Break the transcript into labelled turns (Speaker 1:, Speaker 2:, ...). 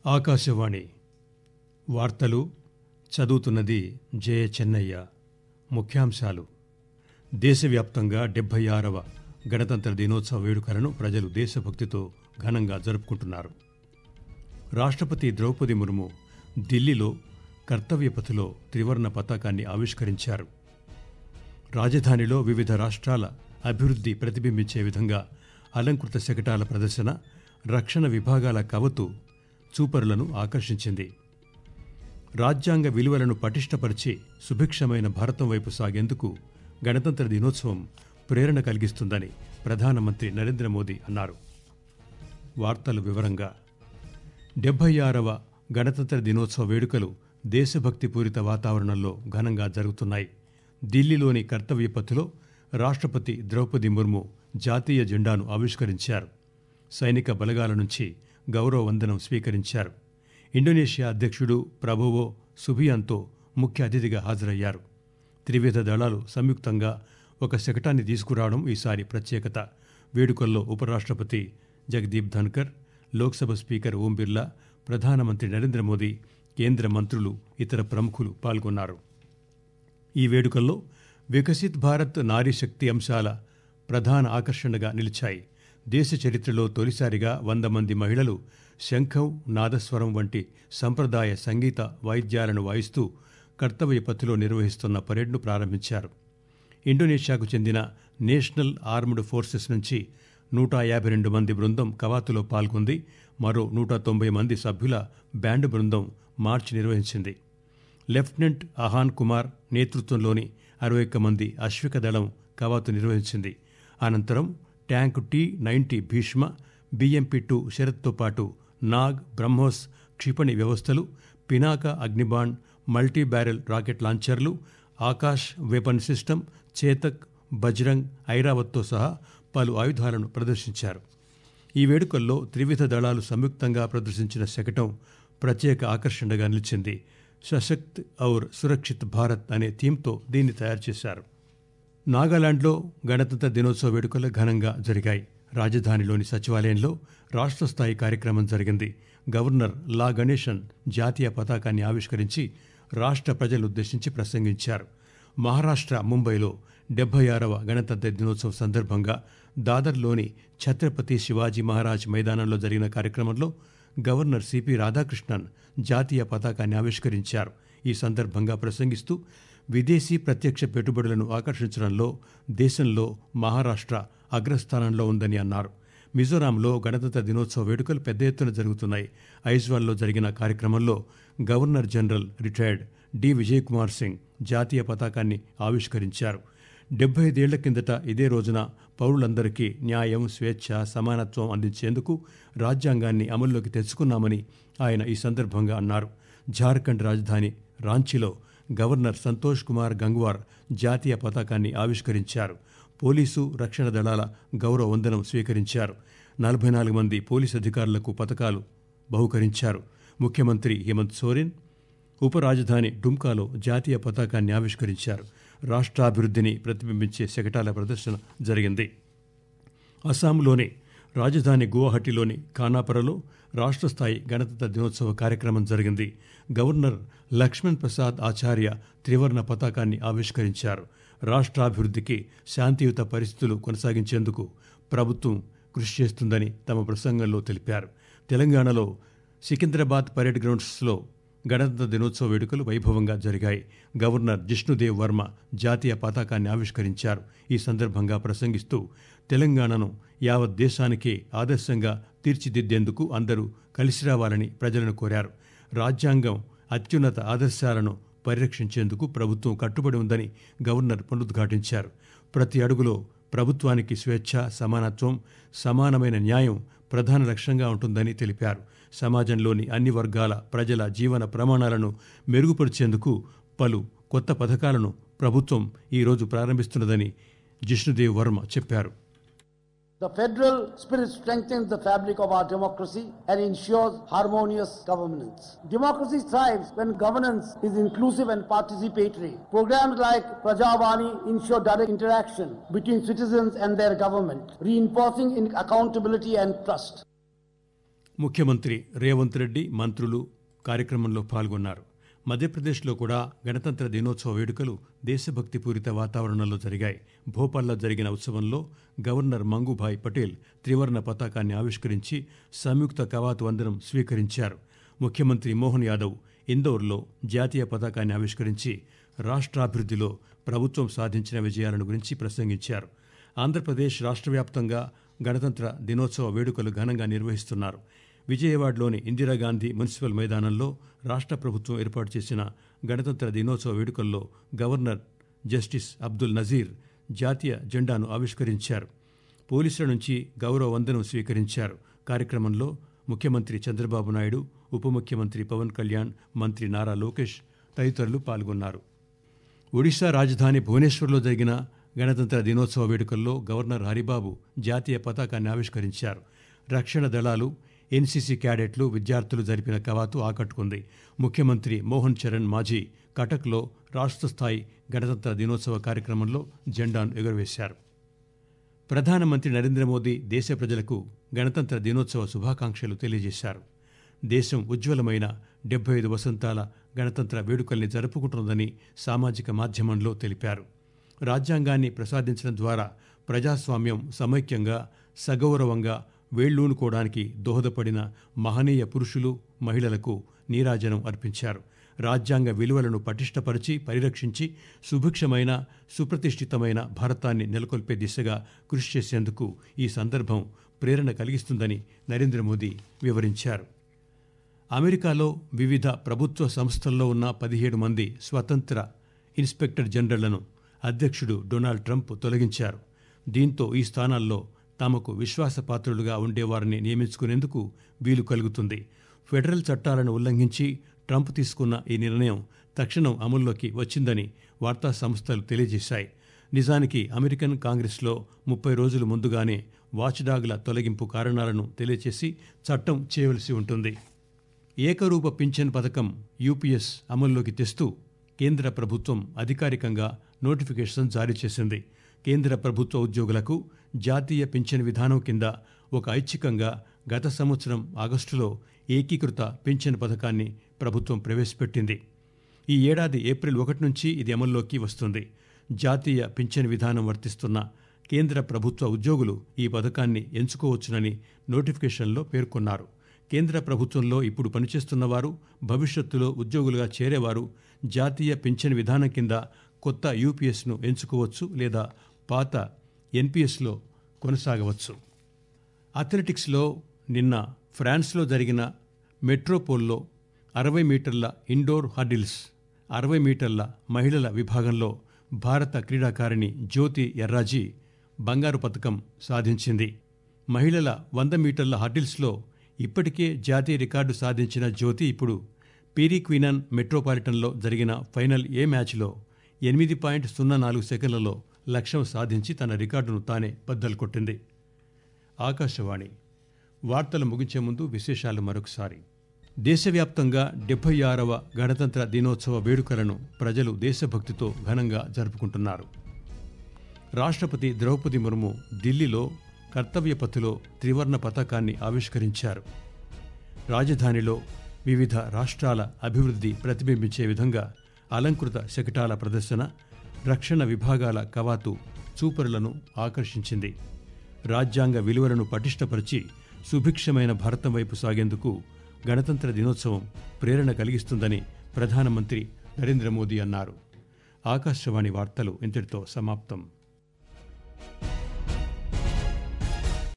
Speaker 1: ఆకాశవాణి వార్తలు చదువుతున్నది జయ చెన్నయ్య ముఖ్యాంశాలు దేశవ్యాప్తంగా డెబ్బై ఆరవ గణతంత్ర దినోత్సవ వేడుకలను ప్రజలు దేశభక్తితో ఘనంగా జరుపుకుంటున్నారు రాష్ట్రపతి ద్రౌపది ముర్ము ఢిల్లీలో కర్తవ్యపథిలో త్రివర్ణ పతాకాన్ని ఆవిష్కరించారు రాజధానిలో వివిధ రాష్ట్రాల అభివృద్ధి ప్రతిబింబించే విధంగా అలంకృత శకటాల ప్రదర్శన రక్షణ విభాగాల కవతు చూపరులను ఆకర్షించింది రాజ్యాంగ విలువలను పటిష్టపరిచి సుభిక్షమైన భారతం వైపు సాగేందుకు గణతంత్ర దినోత్సవం ప్రేరణ కలిగిస్తుందని ప్రధానమంత్రి నరేంద్ర మోదీ అన్నారు వార్తల వివరంగా డెబ్బై ఆరవ గణతంత్ర దినోత్సవ వేడుకలు దేశభక్తి పూరిత వాతావరణంలో ఘనంగా జరుగుతున్నాయి ఢిల్లీలోని కర్తవ్యపథిలో రాష్ట్రపతి ద్రౌపది ముర్ము జాతీయ జెండాను ఆవిష్కరించారు సైనిక బలగాల నుంచి గౌరవ వందనం స్వీకరించారు ఇండోనేషియా అధ్యక్షుడు ప్రభువో సుబియాన్తో ముఖ్య అతిథిగా హాజరయ్యారు త్రివిధ దళాలు సంయుక్తంగా ఒక శకటాన్ని తీసుకురావడం ఈసారి ప్రత్యేకత వేడుకల్లో ఉపరాష్ట్రపతి జగదీప్ ధన్కర్ లోక్సభ స్పీకర్ ఓం బిర్లా ప్రధానమంత్రి నరేంద్ర మోదీ కేంద్ర మంత్రులు ఇతర ప్రముఖులు పాల్గొన్నారు ఈ వేడుకల్లో వికసిత్ భారత్ నారీ శక్తి అంశాల ప్రధాన ఆకర్షణగా నిలిచాయి దేశ చరిత్రలో తొలిసారిగా వంద మంది మహిళలు శంఖం నాదస్వరం వంటి సంప్రదాయ సంగీత వాయిద్యాలను వాయిస్తూ కర్తవ్య పథిలో నిర్వహిస్తున్న పరేడ్ను ప్రారంభించారు ఇండోనేషియాకు చెందిన నేషనల్ ఆర్మ్డ్ ఫోర్సెస్ నుంచి నూట యాభై రెండు మంది బృందం కవాతులో పాల్గొంది మరో నూట తొంభై మంది సభ్యుల బ్యాండ్ బృందం మార్చ్ నిర్వహించింది లెఫ్టినెంట్ అహాన్ కుమార్ నేతృత్వంలోని అరవై ఒక్క మంది అశ్విక దళం కవాతు నిర్వహించింది అనంతరం tank T ninety Bhishma BMP two షరత్తో పాటు నాగ్ బ్రహ్మోస్ క్షిపణి వ్యవస్థలు పినాక అగ్నిబాండ్ మల్టీ బ్యారెల్ రాకెట్ లాంచర్లు ఆకాశ్ వెపన్ సిస్టమ్ చేతక్ బజ్రంగ్ ఐరావత్తో సహా పలు ఆయుధాలను ప్రదర్శించారు ఈ వేడుకల్లో త్రివిధ దళాలు సంయుక్తంగా ప్రదర్శించిన శకటం ప్రత్యేక ఆకర్షణగా నిలిచింది సశక్త్ ఔర్ సురక్షిత్ భారత్ అనే థీమ్తో దీన్ని తయారు చేశారు నాగాలాండ్లో గణతంత్ర దినోత్సవ వేడుకలు ఘనంగా జరిగాయి రాజధానిలోని సచివాలయంలో రాష్ట్ర స్థాయి కార్యక్రమం జరిగింది గవర్నర్ లా గణేశన్ జాతీయ పతాకాన్ని ఆవిష్కరించి రాష్ట్ర ప్రజలుద్దేశించి ప్రసంగించారు మహారాష్ట్ర ముంబైలో డెబ్బై ఆరవ గణతంత్ర దినోత్సవం సందర్భంగా దాదర్లోని ఛత్రపతి శివాజీ మహారాజ్ మైదానంలో జరిగిన కార్యక్రమంలో గవర్నర్ సిపి రాధాకృష్ణన్ జాతీయ పతాకాన్ని ఆవిష్కరించారు ఈ సందర్భంగా ప్రసంగిస్తూ విదేశీ ప్రత్యక్ష పెట్టుబడులను ఆకర్షించడంలో దేశంలో మహారాష్ట్ర అగ్రస్థానంలో ఉందని అన్నారు మిజోరాంలో గణతంత్ర దినోత్సవ వేడుకలు పెద్ద ఎత్తున జరుగుతున్నాయి ఐజ్వాల్లో జరిగిన కార్యక్రమంలో governor general retired D Vijay Kumar Singh జాతీయ పతాకాన్ని ఆవిష్కరించారు డెబ్బై ఐదేళ్ల కిందట ఇదే రోజున పౌరులందరికీ న్యాయం స్వేచ్ఛ సమానత్వం అందించేందుకు రాజ్యాంగాన్ని అమల్లోకి తెచ్చుకున్నామని ఆయన ఈ సందర్భంగా అన్నారు జార్ఖండ్ రాజధాని రాంచీలో గవర్నర్ సంతోష్ కుమార్ గంగ్వార్ జాతీయ పతాకాన్ని ఆవిష్కరించారు పోలీసు రక్షణ దళాల గౌరవ వందనం స్వీకరించారు నలభై నాలుగు మంది పోలీసు అధికారులకు పథకాలు బహుకరించారు ముఖ్యమంత్రి హేమంత్ సోరెన్ ఉపరాజధాని డుమ్కాలో జాతీయ పతాకాన్ని ఆవిష్కరించారు రాష్ట్రాభివృద్ధిని ప్రతిబింబించే శకటాల ప్రదర్శన జరిగింది అస్సాంలోని రాజధాని గువాహటిలోని ఖానాపరలో రాష్ట్ర స్థాయి గణతంత్ర దినోత్సవ కార్యక్రమం జరిగింది గవర్నర్ లక్ష్మణ్ ప్రసాద్ ఆచార్య త్రివర్ణ పతాకాన్ని ఆవిష్కరించారు రాష్ట్రాభివృద్ధికి శాంతియుత పరిస్థితులు కొనసాగించేందుకు ప్రభుత్వం కృషి చేస్తుందని తమ ప్రసంగంలో తెలిపారు తెలంగాణలో సికింద్రాబాద్ పరేడ్ గ్రౌండ్స్లో గణతంత్ర దినోత్సవ వేడుకలు వైభవంగా జరిగాయి గవర్నర్ జిష్ణుదేవ్ వర్మ జాతీయ పతాకాన్ని ఆవిష్కరించారు ఈ సందర్భంగా ప్రసంగిస్తూ తెలంగాణను యావత్ దేశానికి ఆదర్శంగా తీర్చిదిద్దేందుకు అందరూ కలిసి రావాలని ప్రజలను కోరారు రాజ్యాంగం అత్యున్నత ఆదర్శాలను పరిరక్షించేందుకు ప్రభుత్వం కట్టుబడి ఉందని గవర్నర్ పునరుద్ఘాటించారు ప్రతి అడుగులో ప్రభుత్వానికి స్వేచ్ఛ సమానత్వం సమానమైన న్యాయం ప్రధాన లక్ష్యంగా ఉంటుందని తెలిపారు సమాజంలోని అన్ని వర్గాల ప్రజల జీవన ప్రమాణాలను మెరుగుపరిచేందుకు పలు కొత్త పథకాలను ప్రభుత్వం ఈరోజు ప్రారంభిస్తున్నదని జిష్ణుదేవ్ వర్మ చెప్పారు
Speaker 2: The federal spirit strengthens the fabric of our democracy and ensures harmonious governance. Democracy thrives when governance is inclusive and participatory. Programs like Prajavani ensure direct interaction between citizens and their government, reinforcing in- accountability and trust.
Speaker 1: ముఖ్యమంత్రి రేవంత్ రెడ్డి మంత్రులు కార్యక్రమంలో పాల్గొన్నారు మధ్యప్రదేశ్లో కూడా గణతంత్ర దినోత్సవ వేడుకలు దేశభక్తి పూరిత వాతావరణంలో జరిగాయి భోపాల్లో జరిగిన ఉత్సవంలో గవర్నర్ మంగుభాయ్ పటేల్ త్రివర్ణ పతాకాన్ని ఆవిష్కరించి సంయుక్త కవాతు వందనం స్వీకరించారు ముఖ్యమంత్రి మోహన్ యాదవ్ ఇందోర్లో జాతీయ పతాకాన్ని ఆవిష్కరించి రాష్ట్రాభివృద్ధిలో ప్రభుత్వం సాధించిన విజయాలను గురించి ప్రసంగించారు ఆంధ్రప్రదేశ్ రాష్ట్ర వ్యాప్తంగా గణతంత్ర దినోత్సవ వేడుకలు ఘనంగా నిర్వహిస్తున్నారు విజయవాడలోని ఇందిరాగాంధీ మున్సిపల్ మైదానంలో రాష్ట్ర ప్రభుత్వం ఏర్పాటు చేసిన గణతంత్ర దినోత్సవ వేడుకల్లో గవర్నర్ జస్టిస్ అబ్దుల్ నజీర్ జాతీయ జెండాను ఆవిష్కరించారు పోలీసుల నుంచి గౌరవ వందనం స్వీకరించారు కార్యక్రమంలో ముఖ్యమంత్రి చంద్రబాబు నాయుడు ఉప ముఖ్యమంత్రి పవన్ కళ్యాణ్ మంత్రి నారా లోకేష్ తదితరులు పాల్గొన్నారు ఒడిశా రాజధాని భువనేశ్వర్లో జరిగిన గణతంత్ర దినోత్సవ వేడుకల్లో గవర్నర్ హరిబాబు జాతీయ పతాకాన్ని ఆవిష్కరించారు రక్షణ దళాలు ఎన్సీసీ క్యాడెట్లు విద్యార్థులు జరిపిన కవాతు ఆకట్టుకుంది ముఖ్యమంత్రి మోహన్ చరణ్ మాజీ కటక్లో రాష్ట్ర స్థాయి గణతంత్ర దినోత్సవ కార్యక్రమంలో జెండాను ఎగురవేశారు ప్రధానమంత్రి నరేంద్ర మోదీ దేశ ప్రజలకు గణతంత్ర దినోత్సవ శుభాకాంక్షలు తెలియజేశారు దేశం ఉజ్వలమైన డెబ్బై ఐదు వసంతాల గణతంత్ర వేడుకల్ని జరుపుకుంటున్నదని సామాజిక మాధ్యమంలో తెలిపారు రాజ్యాంగాన్ని ప్రసాదించడం ద్వారా ప్రజాస్వామ్యం సమైక్యంగా సగౌరవంగా వేళ్లూనుకోవడానికి దోహదపడిన మహనీయ పురుషులు మహిళలకు నీరాజనం అర్పించారు రాజ్యాంగ విలువలను పటిష్టపరిచి పరిరక్షించి సుభిక్షమైన సుప్రతిష్ఠితమైన భారతాన్ని నెలకొల్పే దిశగా కృషి చేసేందుకు ఈ సందర్భం ప్రేరణ కలిగిస్తుందని నరేంద్ర మోదీ వివరించారు అమెరికాలో వివిధ ప్రభుత్వ సంస్థల్లో ఉన్న పదిహేడు మంది స్వతంత్ర ఇన్స్పెక్టర్ జనరళ్లను అధ్యక్షుడు డొనాల్డ్ ట్రంప్ తొలగించారు దీంతో ఈ స్థానాల్లో తమకు విశ్వాసపాత్రులుగా ఉండేవారిని నియమించుకునేందుకు వీలు కలుగుతుంది ఫెడరల్ చట్టాలను ఉల్లంఘించి ట్రంప్ తీసుకున్న ఈ నిర్ణయం తక్షణం అమల్లోకి వచ్చిందని వార్తా సంస్థలు తెలియజేశాయి నిజానికి అమెరికన్ కాంగ్రెస్లో ముప్పై రోజుల ముందుగానే వాచ్డాగ్ల తొలగింపు కారణాలను తెలియచేసి చట్టం చేయవలసి ఉంటుంది ఏకరూప పింఛన్ పథకం యూపీఎస్ అమల్లోకి తెస్తూ కేంద్ర ప్రభుత్వం అధికారికంగా నోటిఫికేషన్ జారీ చేసింది కేంద్ర ప్రభుత్వ ఉద్యోగులకు జాతీయ పింఛన్ విధానం కింద ఒక ఐచ్ఛికంగా గత సంవత్సరం ఆగస్టులో ఏకీకృత పింఛన్ పథకాన్ని ప్రభుత్వం ప్రవేశపెట్టింది ఈ ఏడాది ఏప్రిల్ ఒకటి నుంచి ఇది అమల్లోకి వస్తుంది జాతీయ పింఛన్ విధానం వర్తిస్తున్న కేంద్ర ప్రభుత్వ ఉద్యోగులు ఈ పథకాన్ని ఎంచుకోవచ్చునని నోటిఫికేషన్లో పేర్కొన్నారు కేంద్ర ప్రభుత్వంలో ఇప్పుడు పనిచేస్తున్న వారు భవిష్యత్తులో ఉద్యోగులుగా చేరేవారు జాతీయ పింఛన్ విధానం కింద కొత్త యూపీఎస్ను ఎంచుకోవచ్చు లేదా పాత ఎన్పీఎస్లో కొనసాగవచ్చు అథ్లెటిక్స్లో నిన్న ఫ్రాన్స్లో జరిగిన మెట్రోపోల్లో అరవై మీటర్ల ఇండోర్ హర్డిల్స్ అరవై మీటర్ల మహిళల విభాగంలో భారత క్రీడాకారిణి జ్యోతి ఎర్రాజీ బంగారు పథకం సాధించింది మహిళల వంద మీటర్ల హర్డిల్స్లో ఇప్పటికే జాతీయ రికార్డు సాధించిన జ్యోతి ఇప్పుడు పీరీ క్వీనన్ మెట్రోపాలిటన్లో జరిగిన ఫైనల్ ఏ మ్యాచ్లో ఎనిమిది పాయింట్ సున్నా నాలుగు సెకండ్లలో లక్ష్యం సాధించి తన రికార్డును తానే బద్దలు కొట్టింది ఆకాశవాణి వార్తలు ముగించే ముందు విశేషాలు మరొకసారి దేశవ్యాప్తంగా డెబ్బై ఆరవ గణతంత్ర దినోత్సవ వేడుకలను ప్రజలు దేశభక్తితో ఘనంగా జరుపుకుంటున్నారు రాష్ట్రపతి ద్రౌపది ముర్ము ఢిల్లీలో కర్తవ్యపథులో త్రివర్ణ పతాకాన్ని ఆవిష్కరించారు రాజధానిలో వివిధ రాష్ట్రాల అభివృద్ధి ప్రతిబింబించే విధంగా అలంకృత శకటాల ప్రదర్శన రక్షణ విభాగాల కవాతు చూపరులను ఆకర్షించింది రాజ్యాంగ విలువలను పటిష్టపరిచి సుభిక్షమైన భారతం వైపు సాగేందుకు గణతంత్ర దినోత్సవం ప్రేరణ కలిగిస్తుందని ప్రధానమంత్రి నరేంద్ర మోదీ అన్నారు ఆకాశవాణి వార్తలు ఇంతటితో సమాప్తం